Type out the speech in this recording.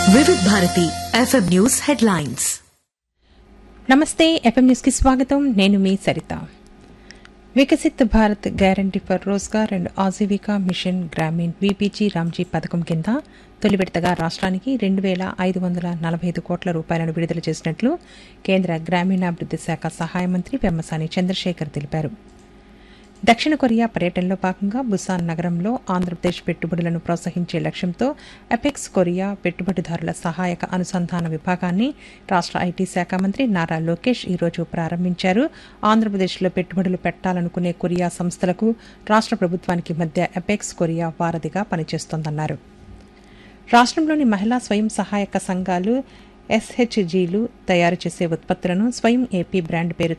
వివిధ Bharati FM news headlines నమస్తే FM న్యూస్కి స్వాగతం నేను మీ Saritha Viksit Bharat guarantee for Rozgar and Ajeevika mission Gramin VBG Ramji పథకం కింద తొలి విడతగా రాష్ట్రానికి రెండు వేల ఐదు వందల నలభై ఐదు కోట్ల రూపాయలను విడుదల చేసినట్లు కేంద్ర గ్రామీణాభివృద్ధి శాఖ సహాయ మంత్రి పెమ్మసాని చంద్రశేఖర్ తెలిపారు దక్షిణ కొరియా పర్యటనలో భాగంగా బుసాన్ నగరంలో ఆంధ్రప్రదేశ్ పెట్టుబడులను ప్రోత్సహించే లక్ష్యంతో అపెక్స్ కొరియా పెట్టుబడిదారుల సహాయక అనుసంధాన విభాగాన్ని రాష్ట్ర ఐటీ శాఖ మంత్రి నారా లోకేష్ ఈరోజు ప్రారంభించారు ఆంధ్రప్రదేశ్లో పెట్టుబడులు పెట్టాలనుకునే కొరియా సంస్థలకు రాష్ట్ర ప్రభుత్వానికి మధ్య అపెక్స్ కొరియా వారధిగా పనిచేస్తోందన్నారు రాష్ట్రంలోని మహిళా స్వయం సహాయక సంఘాలు ఎస్హెచ్జీలు తయారు చేసే ఉత్పత్తులను స్వయం ఏపీ బ్రాండ్ పేరు